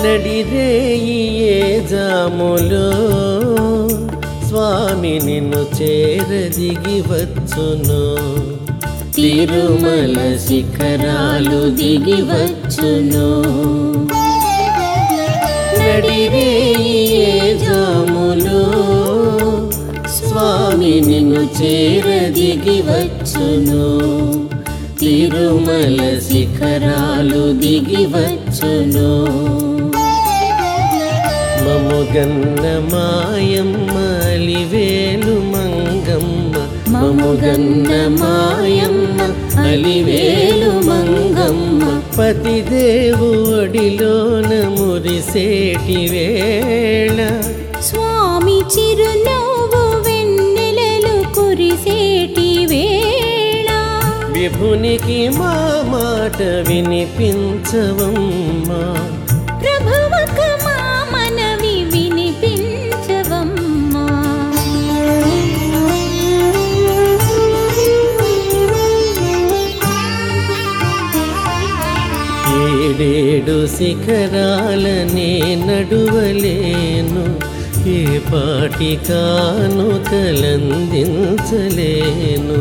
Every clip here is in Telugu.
నడిరేయి ఏ జాములో స్వామి నిన్ను చేరదిగి వచ్చును తిరుమల శిఖరాలు దిగి వచ్చును నడిరేయి ఏ జాములో స్వామి నిన్ను చేరదిగి వచ్చును తిరుమల శిఖరాలు దిగి వచ్చును మముగన్న మాయమ్మ అలివేలు మంగమ్మ మముగన్న మాయమ్మ అలివేలు మంగమ్మ పతిదేవు ఒడిలోన మురిసేటి వేళ స్వామి చిరునవ్వు వెన్నెలలు కురిసేటి వేళ విభునికి మా మాట వినిపించవమ్మా ప్రభువకు మా మనవి వినిపించవమ్మా ఏడేడు శిఖరాలనే నడువలేను ఏ పాటి కాను కలందించలేను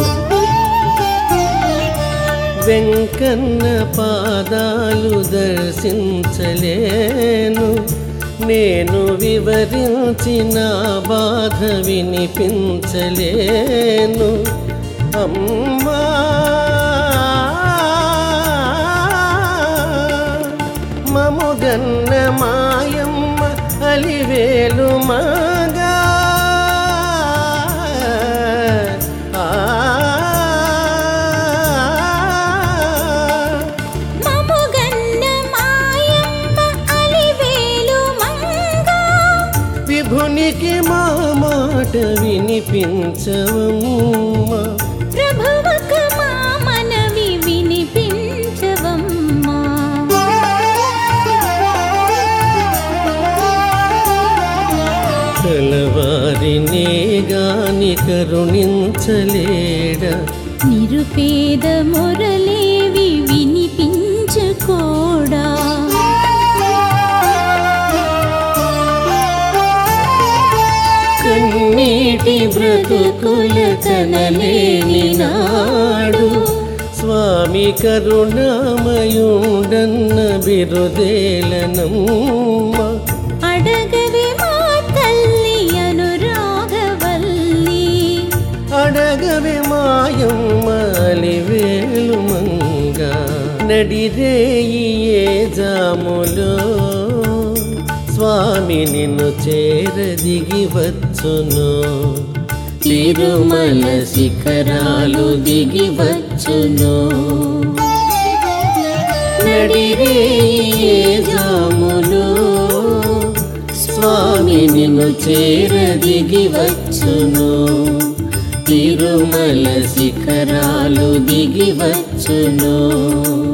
వెంకన్న పాదాలు దర్శించలేను నేను వివరించిన బాధ వినిపించలేను అమ్మా మముగన్న మాయమ్మ అలివేలు మగా మముగన్న మాయమ్మ అలివేలు మంగ విభునికి మా మాట వినిపించవమ్మా ప్రభువకు మా మనవి వినిపించవమ్మా కలవారినే గాని కరుణించలేడా నిరుపేద మురళేవి వినిపించుకోడా కన్నీటి బ్రతుకుల కనలేని నాడు స్వామి కరుణామయుడన్న బిరుదేలనమ్మ అడగవే మా తల్లి అనురాగవల్లి అడగవే మాయమ్మలి వేలు మంగ నడిరేయి ఏ జాములో స్వామి నిన్ను చేరదిగి వచ్చును తిరుమల శిఖరాలు దిగి వచ్చును నడిరేయి ఏ జాములో స్వామి నిన్ను చేరదిగి వచ్చును తిరుమల శిఖరాలు దిగి వచ్చును